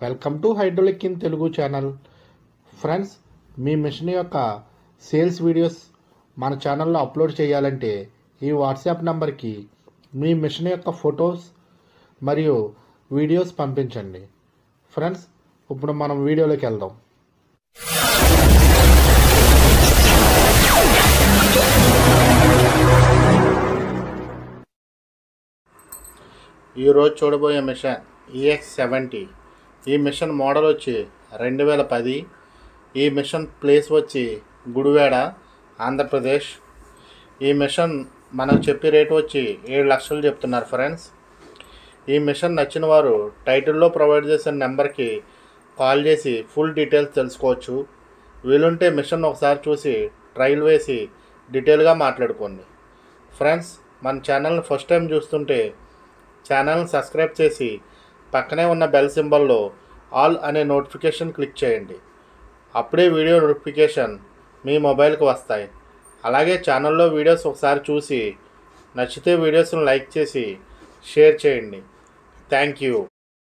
welcome to hydraulic in Telugu channel friends మీ machine యొక్క sales videos మన ఛానల్లో అప్లోడ్ చేయాలంటే ఈ వాట్సాప్ నంబర్కి మీ మిషన్ యొక్క ఫొటోస్ మరియు వీడియోస్ పంపించండి ఫ్రెండ్స్ ఇప్పుడు మనం వీడియోలోకి వెళ్దాం ఈరోజు చూడబోయే మిషన్ ఈఎక్స్ సెవెంటీ ఈ మిషన్ మోడల్ వచ్చి రెండు వేల పది ఈ మిషన్ ప్లేస్ వచ్చి గుడివాడ ఆంధ్రప్రదేశ్ ఈ మిషన్ మనకు చెప్పే రేటు వచ్చి ఏడు లక్షలు చెప్తున్నారు ఫ్రెండ్స్ ఈ మిషన్ నచ్చిన వారు టైటిల్లో ప్రొవైడ్ చేసిన నెంబర్కి కాల్ చేసి ఫుల్ డీటెయిల్స్ తెలుసుకోవచ్చు వీలుంటే మిషన్ ఒకసారి చూసి ట్రయల్ వేసి డీటెయిల్గా మాట్లాడుకోండి ఫ్రెండ్స్ మన ఛానల్ని ఫస్ట్ టైం చూస్తుంటే ఛానల్ని సబ్స్క్రైబ్ చేసి పక్కనే ఉన్న బెల్ సింబల్లో ఆల్ అనే నోటిఫికేషన్ క్లిక్ చేయండి అప్పుడే వీడియో నోటిఫికేషన్ మీ మొబైల్కి వస్తాయి అలాగే ఛానల్లో వీడియోస్ ఒకసారి చూసి నచ్చితే వీడియోస్ని లైక్ చేసి షేర్ చేయండి థ్యాంక్ యూ